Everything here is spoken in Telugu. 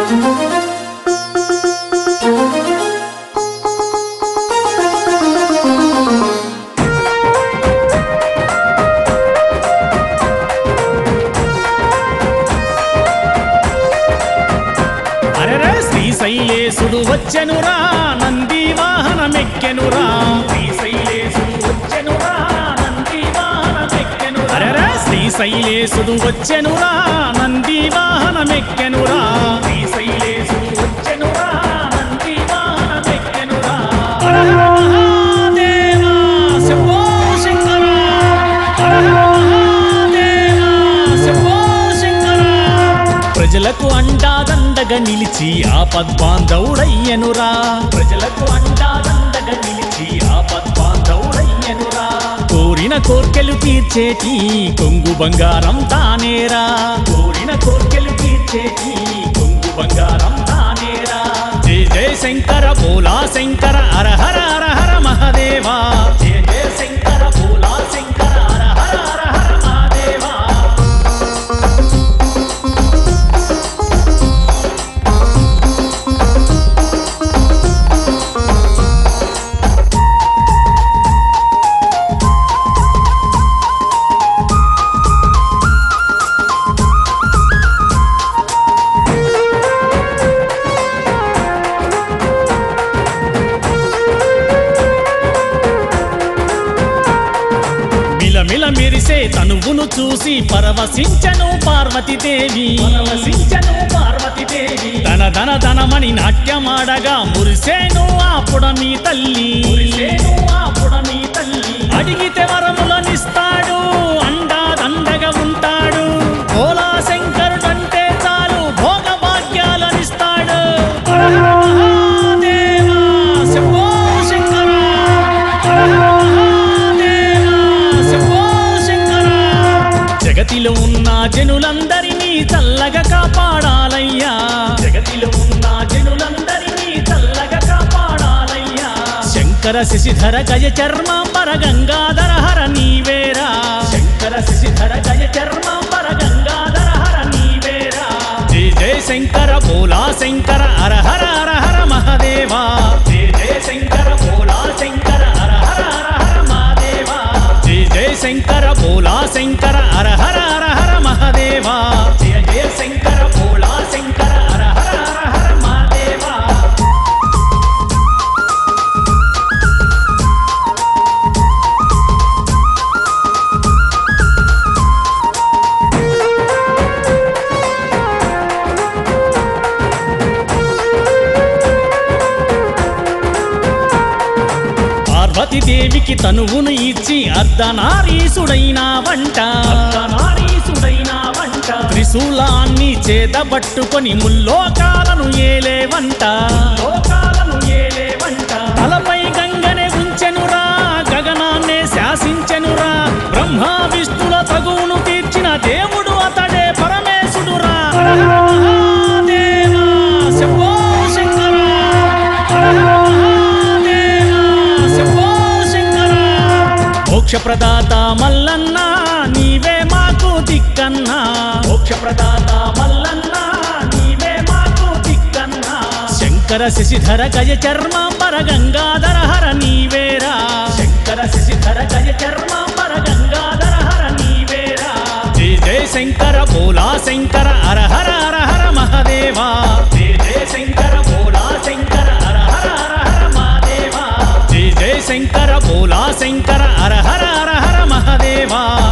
అరెరే శ్రీశైలేశుడు వచ్చెనురా నంది వాహనమెక్కెనురా శ్రీశైలేశుడు వచ్చెనురా నంది వాహనమెక్కెనురా అరెరే శ్రీశైలేశుడు వచ్చెనురా నంది వాహనమెక్కెనురా శ్రీశైలేశుడు వచ్చెనురా నంది వాహనమెక్కెనురా హర హర మహాదేవా శంభో శంకర హర హర మహాదేవా శంభో శంకర ప్రజలకు అండాదండగా నిలిచి ఆపద్బాంధవుడయ్యనురా ప్రజలకు అండాదండగా నిలిచి ఆపద్బాంధవుడయ్యనురా కోరిన కోర్కెలు తీర్చేటి కొంగు బంగారం తానేరా కోరిన కోర్కెలు తీర్చేటి కొంగు బంగారం తానేరా జయ జయ శంకర భోలా శంకర హర హర హర హర మహదేవా జయ జయ శంకర భోలా శంకర హర హర హర హర మహదేవా మిలమిల మెరిసే తనువును చూసి పరవశించను పార్వతీదేవి పరవశించను పార్వతీదేవి ధన ధన ధనమని నాట్యమాడగా మురిసేను ఆ పుడమి తల్లి మురిసేను ఆ పుడమి తల్లి అడిగితే వరములనిస్తాడు అండా దండగా ఉంటాడు భోలా శంకరుడంటే చాలు భోగ భాగ్యాలనిస్తాడు హర హర మహాదేవా శంభో శంకర హర హర మహాదేవా శంభో శంకర జగతిలో ఉన్న జనులందరినీ చల్లగా కాపాడాలయ్యా జగతిలో ఉన్న జనులందరినీ చల్లగా కాపాడాలయ్యా శంకర శశిధర గజ చర్మాంబర గంగాధర హర నీవేరా శంకర శశిధర గజ చర్మాంబర గంగాధర హర నీవేరా జయ జయ శంకర భోలా శంకర హర హర హర హర మహదేవా జయ జయ శంకర భోలా శంకర హర హర హర హర మహాదేవా జయ జయ శంకర భోలా శంకర హర హర హర హర మహదేవా జయ జయ శంకర భోలా శంకర హర హర హర హర మహదేవా పార్వతీదేవికి తనువును ఇచ్చి అర్ధనారీసుడైన వంట అర్ధనారీసుడైన వంట త్రిశూలాన్ని చేతబట్టుకొని ముల్లోకాలను ఏలే వంట లోకాలను ఏలే వంట తలపై గంగనే ఉంచెనురా గగనాన్నే శాసించెనురా బ్రహ్మ విష్ణుల తగువును తీర్చిన దేవుడు అతడే పరమేశుడురా హర హర మహాదేవా శంభో శంకర హర హర మహాదేవా శంభో శంకర మోక్ష ప్రదాత మల్లన్న నీవే మాకు దిక్కన్నా మోక్ష ప్రదాత మల్లన్న నీవే మాకు దిక్కన్నా శంకర శశిధర గజ చర్మాంబర గంగాధర హర నీవేరా శంకర శశిధర గజ చర్మాంబర గంగాధర హర నీవేరా జయ జయ శంకర భోలా శంకర హర హర హర హర మహదేవా జయ జయ శంకర భోలా శంకర హర హర హర హర మహాదేవా జయ జయ శంకర భోలా శంకర హర హర హర హర మహదేవా